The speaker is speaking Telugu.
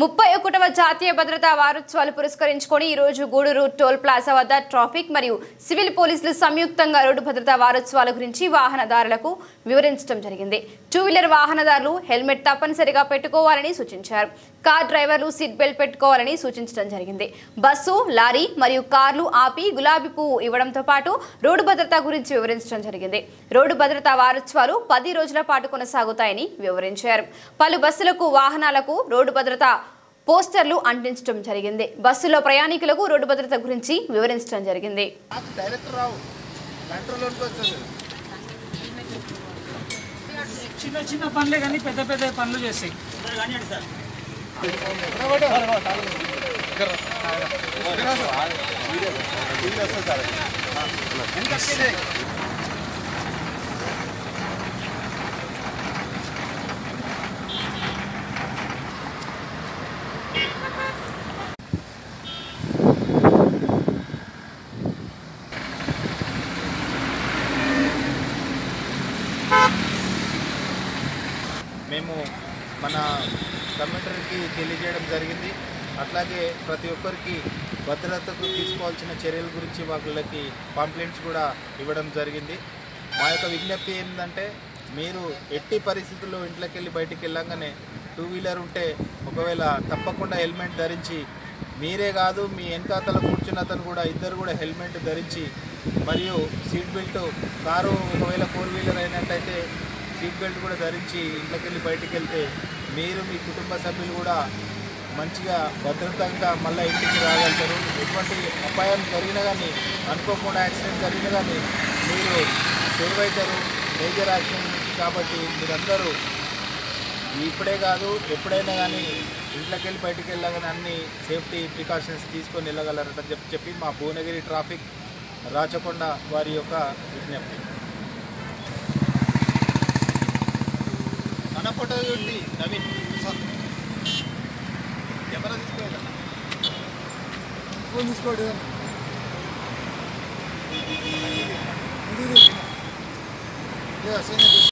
ముప్పై ఒకటవ జాతీయ భద్రతా వారోత్సవాలు పురస్కరించుకొని ఈ రోజు గూడూరు టోల్ ప్లాజా వద్ద ట్రాఫిక్ మరియు సివిల్ పోలీసులు సంయుక్తంగా రోడ్డు భద్రతా వారోత్సవాల గురించి వాహనదారులకు వివరించడం జరిగింది టూ వీలర్ వాహనదారులు హెల్మెట్ తప్పనిసరిగా పెట్టుకోవాలని సూచించారు కార్ డ్రైవర్లు సీట్ బెల్ట్ పెట్టుకోవాలని సూచించడం జరిగింది బస్సు లారీ మరియు కార్లు ఆపి గులాబీ పువ్వు ఇవ్వడంతో పాటు రోడ్డు భద్రత గురించి వివరించడం జరిగింది రోడ్డు భద్రతా వారోత్సవాలు పది రోజుల పాటు కొనసాగుతాయని వివరించారు పలు బస్సులకు వాహనాలకు రోడ్డు భద్రత పోస్టర్లు అంటించడం జరిగింది బస్సులో ప్రయాణికులకు రోడ్డు భద్రత గురించి వివరించడం జరిగింది డైరెక్టర్ రావు కంట్రోల్లోకి వస్తుంది చిన్న చిన్న పనులే కానీ పెద్ద పెద్ద పనులు చేస్తాయి మేము మన కమిషనర్కి తెలియజేయడం జరిగింది అట్లాగే ప్రతి ఒక్కరికి భద్రతకు తీసుకోవాల్సిన చర్యల గురించి వాళ్ళకి పాంప్లెంట్స్ కూడా ఇవ్వడం జరిగింది మా యొక్క విజ్ఞప్తి ఏంటంటే మీరు ఎట్టి పరిస్థితుల్లో ఇంట్లోకి వెళ్ళి బయటికి వెళ్ళంగానే టూ వీలర్ ఉంటే ఒకవేళ తప్పకుండా హెల్మెట్ ధరించి మీరే కాదు మీ వెనకాతల కూర్చున్న అతను కూడా ఇద్దరు కూడా హెల్మెట్ ధరించి మరియు సీట్ బెల్ట్ కారు ఒకవేళ ఫోర్ వీలర్ అయినట్టయితే సీట్ బెల్ట్ కూడా ధరించి ఇంట్లోకి వెళ్ళి బయటికి వెళ్తే మీరు మీ కుటుంబ సభ్యులు కూడా మంచిగా భద్రతంగా మళ్ళీ ఇంటికి రాగలుగుతారు ఎటువంటి అపాయం జరిగినా కానీ అనుకోకుండా యాక్సిడెంట్ జరిగినా కానీ మీరు సేవ్ అవుతారు మేజర్ యాక్సిడెంట్ నుంచి కాబట్టి మీరందరూ ఇప్పుడే కాదు ఎప్పుడైనా కానీ ఇంట్లోకి వెళ్ళి బయటికి వెళ్ళగానే అన్ని సేఫ్టీ ప్రికాషన్స్ తీసుకొని వెళ్ళగలరని చెప్పి చెప్పి మా భువనగిరి ట్రాఫిక్ రాచకొండ వారి యొక్క విజ్ఞప్తి మన ఫోటో చూడండి నవీన్ కెమెరా తీసుకోవాలి ఫోన్ తీసుకోడు ఇది